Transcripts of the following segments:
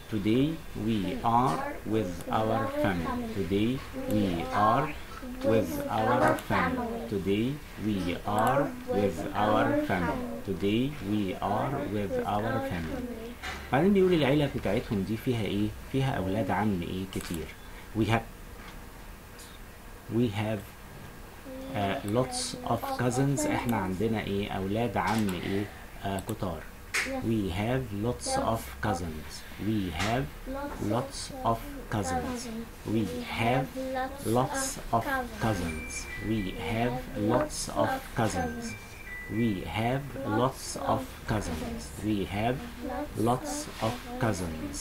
today we are with our family today we are with our family today we are with our family today we are with our family بعدين بيقول العيلة بتاعتهم دي فيها ايه فيها اولاد عم ايه كتير we have we have uh, lots of cousins احنا عندنا ايه اولاد عم ايه آه كتار we have lots of cousins we have lots of cousins we have lots of cousins we have lots of cousins we have lots of cousins we have lots of cousins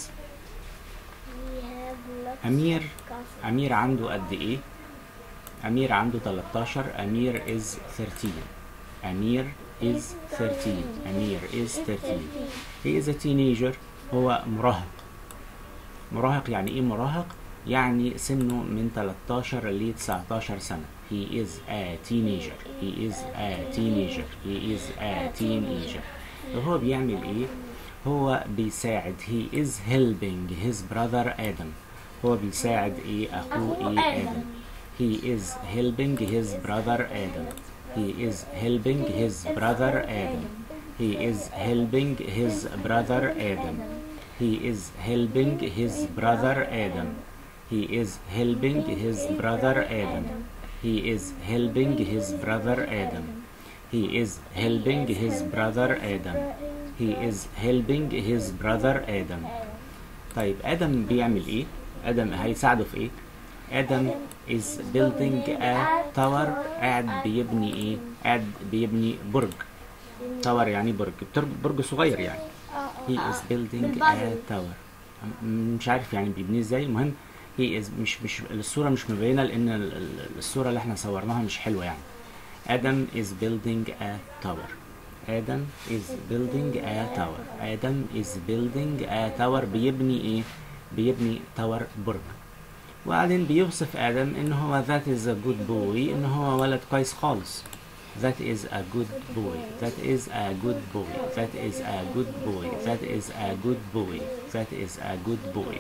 أمير أمير عنده قد إيه؟ أمير عنده 13 أمير is 13 أمير is 13 أمير is 13 he is a teenager هو مراهق مراهق يعني إيه مراهق؟ يعني سنه من 13 ل 19 سنة he is a teenager he is a teenager he is a teenager هو بيعمل إيه؟ هو بيساعد he is helping his brother Adam هو بيساعد إيه أخوه إيه آدم he is helping his brother Adam he is helping his brother Adam he is helping his brother Adam he is helping his brother Adam he is helping his brother Adam he is helping his brother Adam he is helping his brother Adam he is helping his brother Adam طيب آدم بيعمل إيه؟ آدم هيساعده في إيه؟ آدم is building a tower قاعد بيبني إيه؟ قاعد بيبني برج tower يعني برج بتر- برج صغير يعني he is building a tower م- مش عارف يعني بيبنيه ازاي المهم he is مش مش الصورة مش مبينة لأن ال- ال- الصورة اللي احنا صورناها مش حلوة يعني آدم is building a tower آدم is building a tower آدم is building a tower بيبني ايه بيبني تاور برج وبعدين بيوصف آدم إن هو that is a good boy إن هو ولد كويس خالص that is a good boy that is a good boy that is a good boy that is a good boy that is a good boy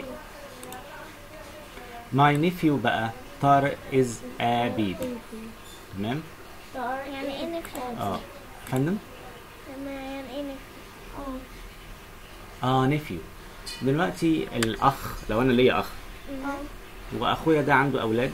my nephew بقى طارق is a baby تمام يعني ايه نفسك؟ اه فندم يعني ايه نفسك؟ اه نيفيو دلوقتي الاخ لو انا ليا اخ واخويا ده عنده اولاد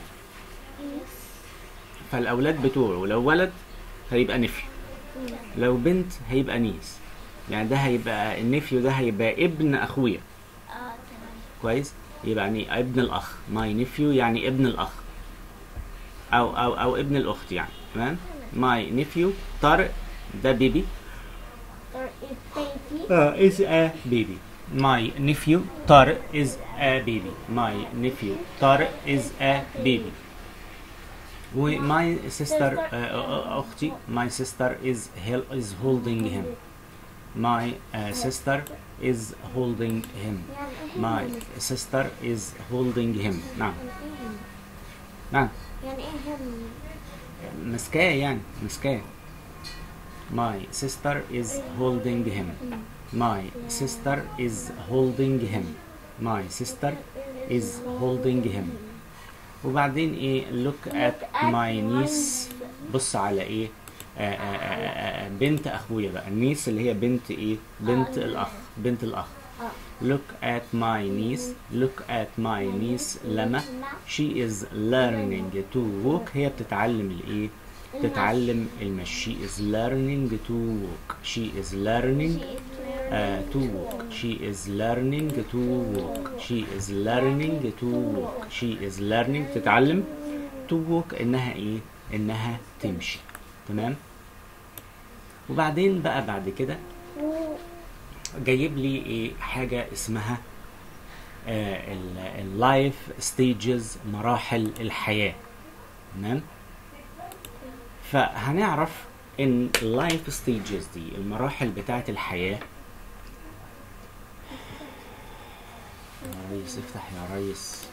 فالاولاد بتوعه لو ولد هيبقى نفيو لو بنت هيبقى نيس يعني ده هيبقى النفيو ده هيبقى ابن اخويا اه تمام كويس يبقى يعني ابن الاخ ماي نيفيو يعني ابن الاخ او او او ابن الاخت يعني تمام ماي نيفيو طارق ده بيبي There is baby. uh, is a baby. My nephew Tariq is a baby. My nephew Tariq is a baby. و my sister uh, uh, أختي my sister is hel- is holding him. My uh, sister is holding him. My sister is holding him. نعم نعم يعني ايه هم؟ مسكاه يعني مسكاه My sister is holding him. My sister is holding him. My sister is holding him. وبعدين ايه look at my niece بص على ايه آه آه آه آه بنت اخويا بقى النيس اللي هي بنت ايه بنت الاخ بنت الاخ look at my niece look at my niece لما she is learning to walk هي بتتعلم الايه بتتعلم المشي she is learning to walk she is learning uh, to walk she is learning to walk she is learning to walk she is learning تتعلم to walk انها ايه انها تمشي تمام وبعدين بقى بعد كده جايب لي ايه حاجه اسمها اللايف ستيجز مراحل الحياه تمام فهنعرف ان اللايف ستيجز دي المراحل بتاعه الحياه يا ريس افتح يا ريس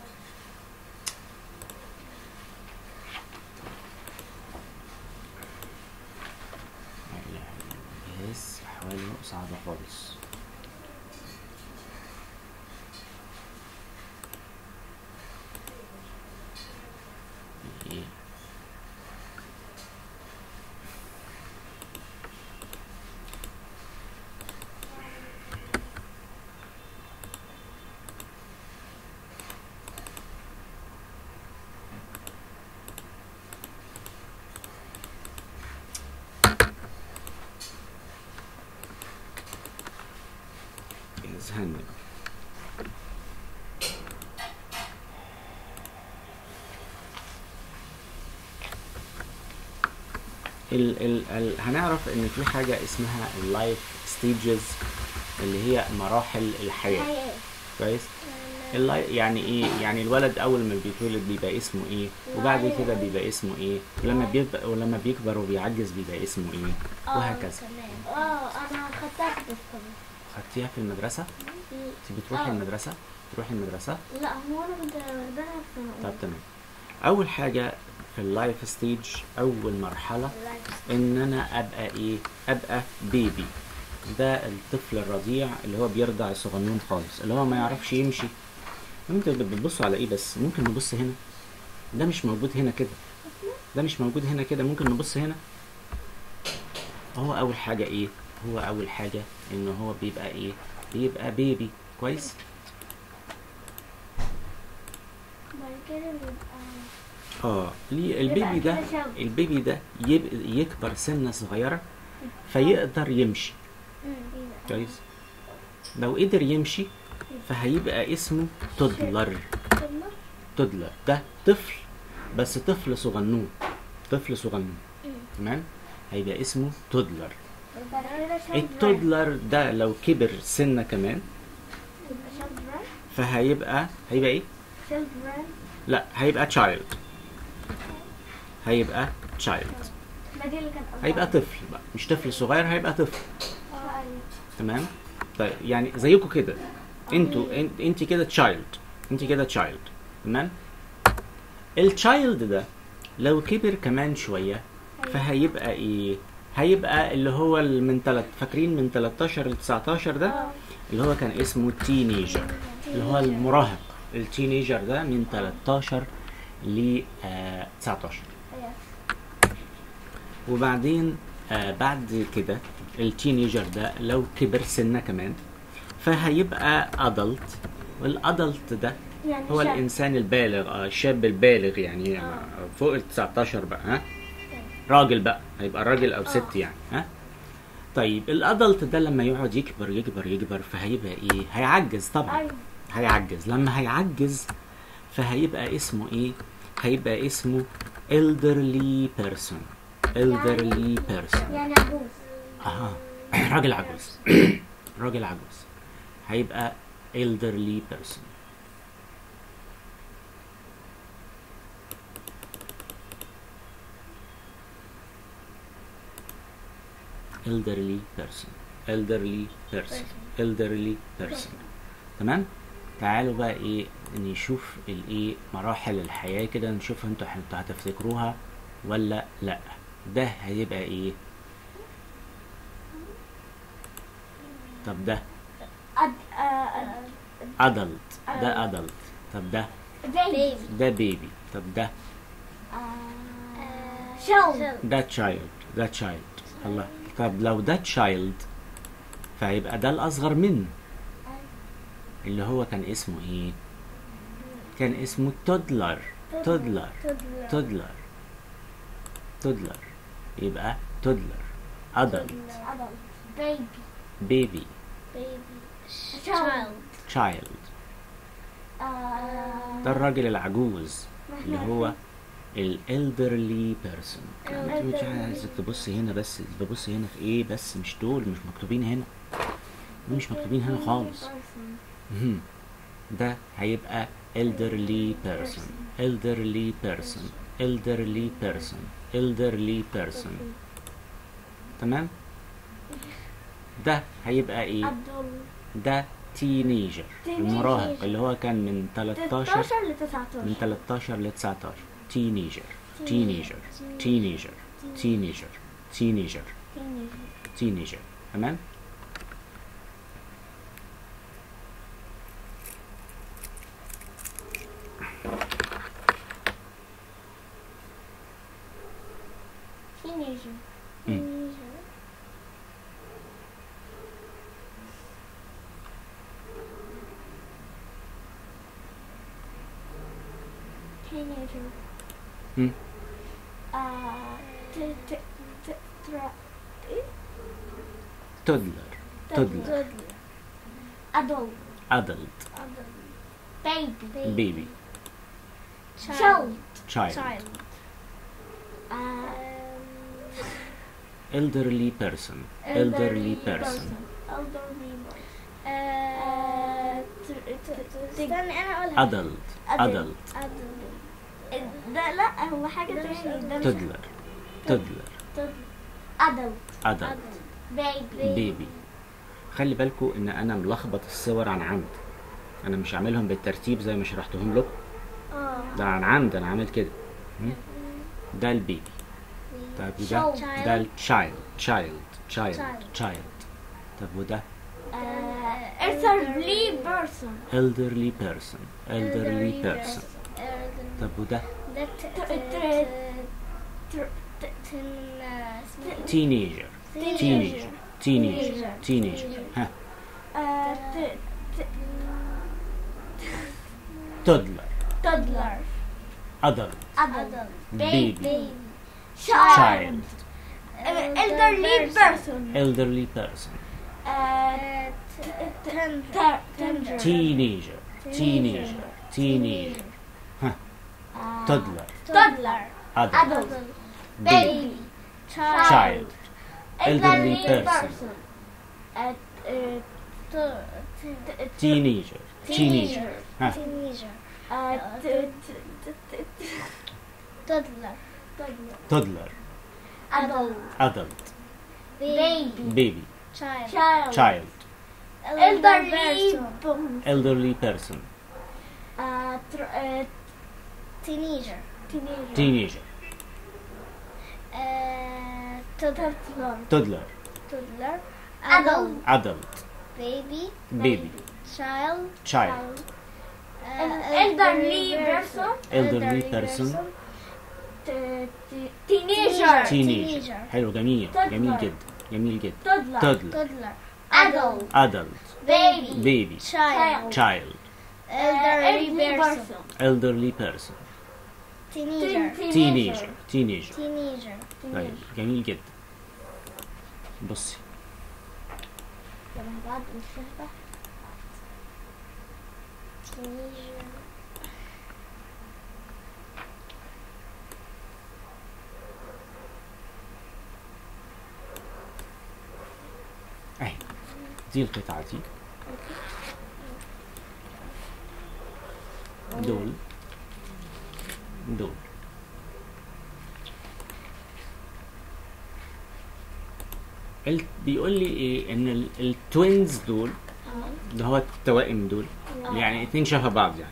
لا اله الا الله جهاز احواله صعبه خالص جاهز هنبدأ ال ال ال هنعرف ان في حاجة اسمها اللايف ستيجز اللي هي مراحل الحياة حياة كويس اللاي يعني ايه يعني الولد اول ما بيتولد بيبقى اسمه ايه وبعد كده بيبقى اسمه ايه ولما بيبقى ولما بيكبر وبيعجز بيبقى اسمه ايه وهكذا اه انا خدتها في الدكتور خدتيها في المدرسة انت بتروحي آه. المدرسة تروحي المدرسة لا هو انا كنت واخداها في طب تمام اول حاجة في اللايف ستيج اول مرحلة ان انا ابقى ايه ابقى بيبي ده الطفل الرضيع اللي هو بيرضع الصغنون خالص اللي هو ما يعرفش يمشي انتوا بتبصوا على ايه بس ممكن نبص هنا ده مش موجود هنا كده ده مش موجود هنا كده ممكن نبص هنا هو اول حاجة ايه هو اول حاجة ان هو بيبقى ايه بيبقى بيبي كويس بعد كده بيبقى اه ليه البيبي ده كده شاب. البيبي ده يب- يكبر سنة صغيرة فيقدر يمشي بيبقى كويس لو قدر يمشي فهيبقى اسمه تودلر كله تودلر ده طفل بس طفل صغنون طفل صغنون تمام هيبقى اسمه تودلر بعد كده شاب التودلر ده لو كبر سنة كمان يبقى شاب فهيبقى هيبقى ايه شاب لا هيبقى تشايلد هيبقى تشايلد ما دي اللي كان هيبقى طفل بقى مش طفل صغير هيبقى طفل اه تمام طيب يعني زيكم كده انتوا انت, انت كده تشايلد انت كده تشايلد تمام التشايلد ده لو كبر كمان شويه فهيبقى ايه هيبقى اللي هو ال- من تلت فاكرين من 13 ل 19 ده اه اللي هو كان اسمه تينيجر اللي هو المراهق التينيجر ده من 13 ل آه 19 أيوة. وبعدين آه بعد كده التينيجر ده لو كبر سنة كمان فهيبقى أدلت والأدلت ده يعني هو شاب. الإنسان البالغ آه الشاب البالغ يعني آه. فوق ال 19 بقى ها راجل بقى هيبقى راجل أو ست يعني ها طيب الأدلت ده لما يقعد يكبر يكبر يكبر فهيبقى إيه؟ هيعجز طبعا ايوه هيعجز لما هيعجز فهيبقى اسمه ايه هيبقى اسمه elderly person elderly person يعني عجوز اها راجل عجوز راجل عجوز هيبقى elderly person elderly person elderly person elderly person تمام تعالوا بقى ايه نشوف الايه مراحل الحياة كده نشوف انتوا انتوا هتفتكروها ولا لا ده هيبقى ايه طب ده أد... آه... adult ده adult طب ده بيبي ده baby طب ده شو ده child ده child الله طب لو ده child فهيبقى ده الأصغر منه اللي هو كان اسمه ايه كان اسمه toddler toddler toddler toddler يبقى toddler adult بيبي baby بيبي child child ده الراجل العجوز اللي هو الالدرلي بيرسون انت مش عايزك تبص هنا بس ببص هنا في ايه بس مش دول مش مكتوبين هنا دول مش مكتوبين هنا خالص مهم. ده هيبقى elderly person elderly person elderly person elderly person تمام ده هيبقى ايه عبدال ده تينيجر المراهق اللي هو كان من 13 16 ل 19 من 13 ل 19 تينيجر تينيجر تينيجر تينيجر تينيجر تينيجر تمام teenager مم. teenager teenager مم. آه ت- ت- ت- ترا- إيه؟ تودلر تودلر toddler. adult adult baby baby child child uh, elderly person elderly person elderly آه، ت- ت- ت- استني انا اقولها adult adult ده لا هو حاجة ده مش تاني ده مش toddler toddler adult adult baby baby خلي بالكم ان انا ملخبط الصور عن عمد انا مش عاملهم بالترتيب زي ما شرحتهم لكم اه ده عن عمد انا عامل كده م? ده البيبي طب وده Child. ده التشايلد تشايلد تشايلد Child. تشايلد طب وده uh, elderly person elderly person elderly person طب وده ده ت- ت- ت- ت- ت- تن- اسمه إيه؟ teenager teenager teenager teenager ها uh, t- t- toddler toddler adult adult baby child, child Uh, elderly person elderly person uh, آه، ت- تن- ter- tender. teenager teenager teenager uh, toddler toddler adult adult baby child child elderly person uh, uh, ت- ت- teenager teenager ها teenager uh, t- t- t- t- toddler toddler toddler adult adult baby baby child child child elderly person. person elderly person uh, tr- uh, teenager teenager teenager آه، toddler toddler toddler toddler adult adult baby baby child child آه، elderly person elderly person t- t- teenager teenager Teenager. حلو جميل Toddler. جميل جدا جميل جدا toddler toddler toddler adult adult baby baby child child elderly person elderly person teenager teenager teenager teenager طيب جميل جدا بصي شبه بعض مش شبه teenager اهي دي القطعة دي دول دول ال- بيقول لي ايه ان ال- التوينز دول اللي هو التوائم دول يعني اتنين شبه بعض يعني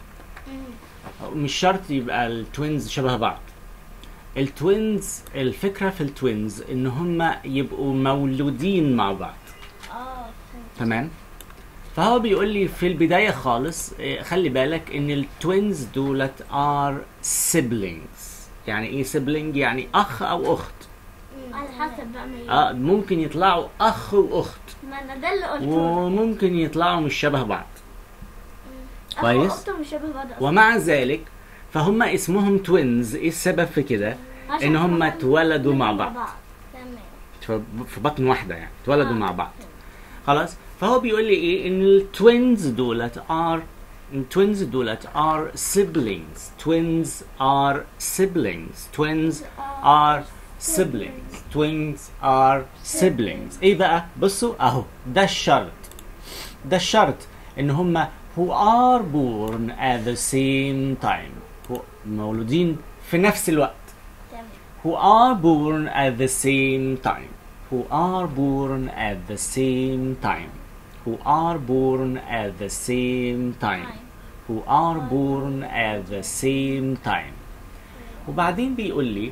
مش شرط يبقى التوينز شبه بعض التوينز الفكرة في التوينز ان هما يبقوا مولودين مع بعض اه تمام فهو بيقول لي في البداية خالص إيه، خلي بالك ان التوينز دولت ار siblings يعني ايه sibling يعني اخ او اخت على حسب بقى ما اه ممكن يطلعوا اخ واخت ما انا ده اللي قلته وممكن يطلعوا مش شبه بعض أخو كويس. وأخته مش شبه بعض أصلاً. ومع ذلك فهم اسمهم توينز ايه السبب في كده عشان ان هم هما اتولدوا مع بعض تمام في- في بطن واحدة يعني اتولدوا آه. مع بعض خلاص فهو بيقول لي ايه ان التوينز دولت ار التوينز دولت ار siblings twins are siblings twins are siblings twins are siblings ايه بقى بصوا اهو ده الشرط ده الشرط ان هم who are born at the same time هو مولودين في نفس الوقت تمام who are born at the same time who are born at the same time who are born at the same time who are born at the same time وبعدين بيقول لي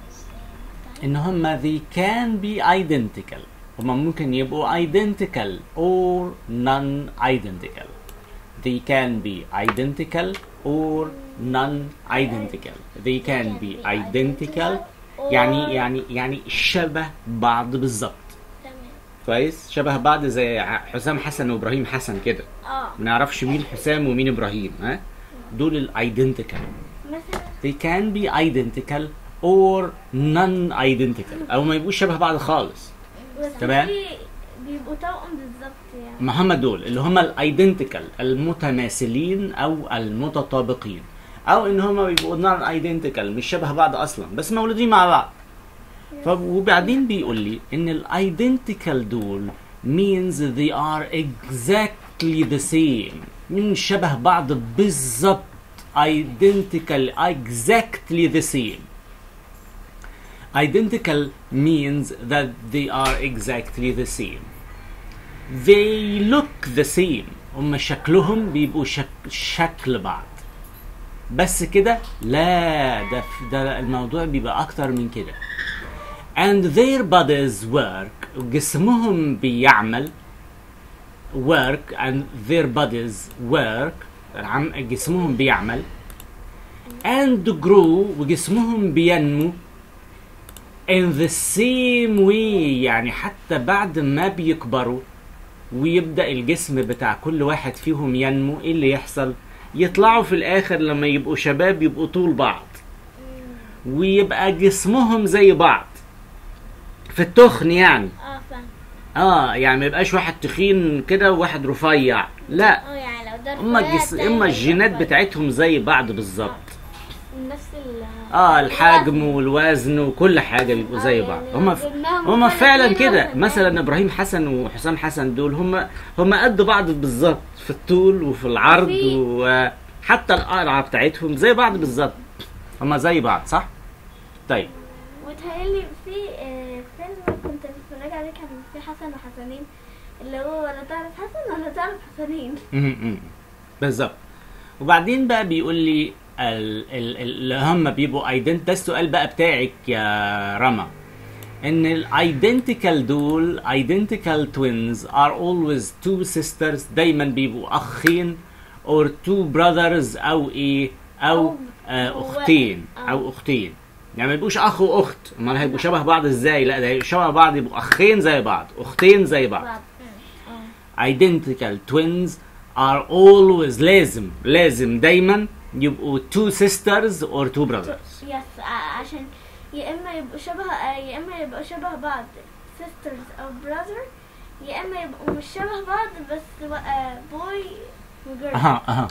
ان هم they can be identical هم ممكن يبقوا identical or non-identical they can be identical or non-identical they can be identical يعني يعني يعني شبه بعض بالظبط تمام كويس شبه بعض زي ع- حسام حسن وابراهيم حسن كده اه ما نعرفش مين حسام ومين ابراهيم ها دول الايدنتيكال مثلا they can be identical or non-identical او ما يبقوش شبه بعض خالص بس تمام. في بيبقوا توأم بالظبط يعني ما هم دول اللي هم الايدنتيكال المتماثلين او المتطابقين او ان هم بيبقوا نون ايدنتيكال مش شبه بعض اصلا بس مولودين مع بعض ف وبعدين بيقول لي ان الايدنتيكال دول means they are exactly the same من شبه بعض بالظبط identical exactly the same identical means that they are exactly the same they look the same هم شكلهم بيبقوا شك شكل بعض بس كده لا ده ده الموضوع بيبقى اكتر من كده and their bodies work جسمهم بيعمل work and their bodies work عم جسمهم بيعمل and grow وجسمهم بينمو in the same way يعني حتى بعد ما بيكبروا ويبدأ الجسم بتاع كل واحد فيهم ينمو ايه اللي يحصل يطلعوا في الاخر لما يبقوا شباب يبقوا طول بعض ويبقى جسمهم زي بعض في التخن يعني اه فاهم اه يعني ما يبقاش واحد تخين كده وواحد رفيع لا اه يعني لو ده اما رفيع، الجس... التاني اما الجينات رفيع. بتاعتهم زي بعض بالظبط نفس ال اه الحجم والوزن وكل حاجه بيبقوا زي آه، بعض يعني هم جبناهم هم فرق فعلا بينهم كده وبين مثلا ابراهيم حسن وحسام حسن دول هم هم قد بعض بالظبط في الطول وفي العرض في- وحتى القرعه بتاعتهم زي بعض بالظبط هم زي بعض صح طيب وتهيألي في آه، فيلم كنت بتفرج عليه كان في حسن وحسنين اللي هو ولا تعرف حسن ولا تعرف حسنين مم، مم. بالظبط وبعدين بقى بيقول لي ال- ال- اللي هم بيبقوا ايدنت ده السؤال بقى بتاعك يا رما ان الايدنتيكال دول ايدنتيكال توينز ار اولويز تو سيسترز دايما بيبقوا اخين اور تو براذرز او ايه او أو- آه أو اختين واحد. او اختين يعني ما يبقوش اخ واخت امال هيبقوا شبه بعض ازاي لا ده هيبقوا شبه بعض يبقوا اخين زي بعض اختين زي بعض بعض اه identical twins are always لازم لازم دايما يبقوا two sisters or two brothers يس ع- عشان يا اما يبقوا شبه آه، يا اما يبقوا شبه بعض sisters او brother يا اما يبقوا مش شبه بعض بس بوي وجيرل اها اها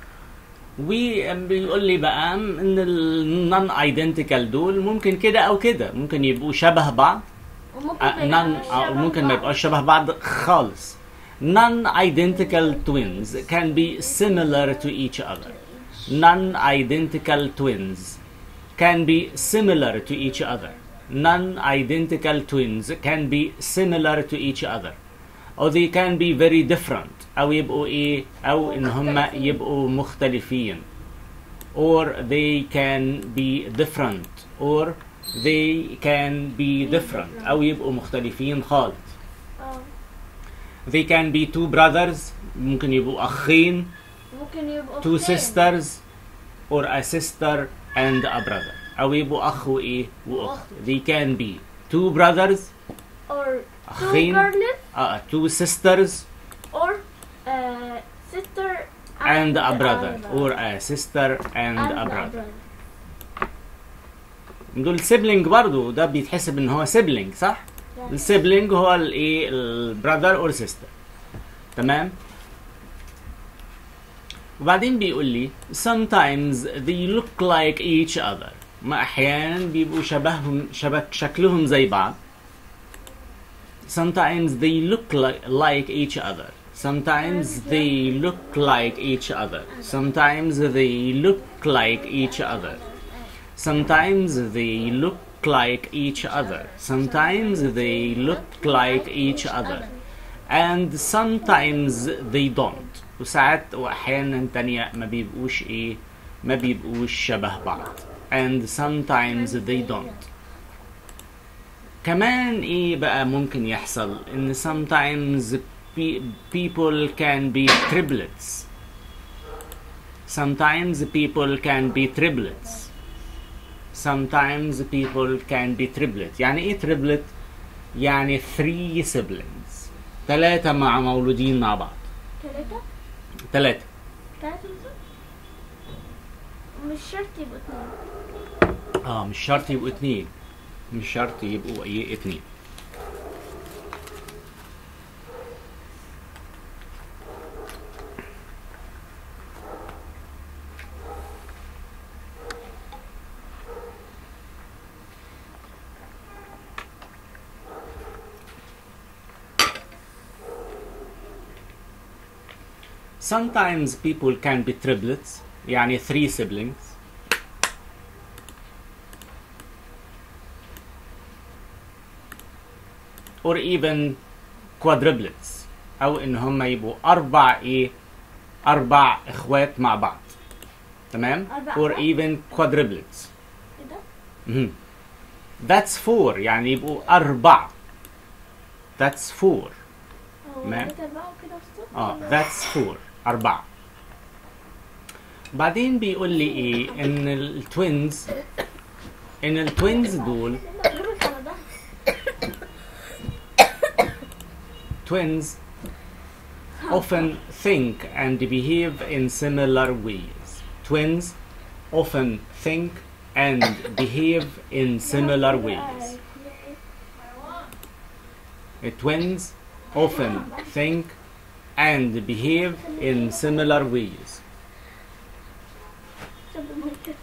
وبيقول لي بقى ان النون ايدنتيكال دول ممكن كده او كده ممكن يبقوا شبه بعض وممكن آه، ما none يبقوش آه، شبه ممكن ما بعض. يبقاش شبه بعض خالص non-identical twins can be similar to each other non-identical twins can be similar to each other non-identical twins can be similar to each other or they can be very different او يبقوا ايه او ان هم مختلفين. يبقوا مختلفين or they can be different or they can be different او يبقوا مختلفين خالص اه they can be two brothers ممكن يبقوا اخين ممكن يبقوا two أختين. sisters or a sister and a brother او يبقوا اخ وايه واخت they can be two brothers or two أخين. girls uh, two sisters or uh, sister and a brother or a sister and a brother دول سيبلينج برضو ده بيتحسب ان هو سيبلينج صح السيبلينج هو الايه البراذر اور سيستر تمام وبعدين بيقول لي sometimes they look like each other ما احيانا بيبقوا شبههم شبك شكلهم زي بعض sometimes they look like, like each other sometimes they look like each other sometimes they look like each other sometimes they look like each other sometimes they look like each other and sometimes they don't وساعات واحيانا تانية ما بيبقوش ايه ما بيبقوش شبه بعض and sometimes they don't كمان ايه بقى ممكن يحصل ان sometimes pe- people can be triplets sometimes people can be triplets sometimes people can be triplet يعني ايه triplet يعني three siblings ثلاثة مع مولودين مع بعض ثلاثة ثلاثة ثلاثة مش شرط يبقوا اثنين اه مش شرط يبقوا اتنين مش شرط يبقوا ايه اتنين sometimes people can be triplets يعني three siblings or even quadruplets او ان هم يبقوا اربع ايه اربع اخوات مع بعض تمام أربع or أخوات؟ even quadruplets ايه ده؟ مهم. that's four يعني يبقوا اربع that's four هو تمام. لقيت أربعة كده وسط؟ اه that's four أربعة بعدين بيقول لي إيه إن التوينز إن التوينز دول بقلبك على ده twins often think and behave in similar ways. Twins often think and behave in similar ways. Uh, Twins often think and behave in similar ways. شوف المايك.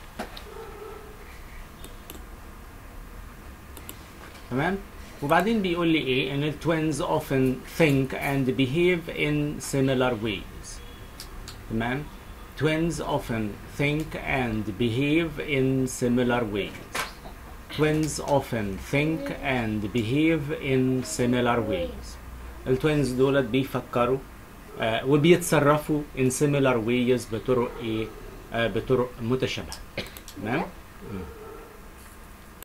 تمام وبعدين بيقول لي ايه ان التوينز often think and behave in similar ways تمام twins often think and behave in similar ways twins often think and behave in similar ways التوينز دولت بيفكروا آه وبيتصرفوا in similar ways بطرق ايه آه بطرق متشابهة تمام مم.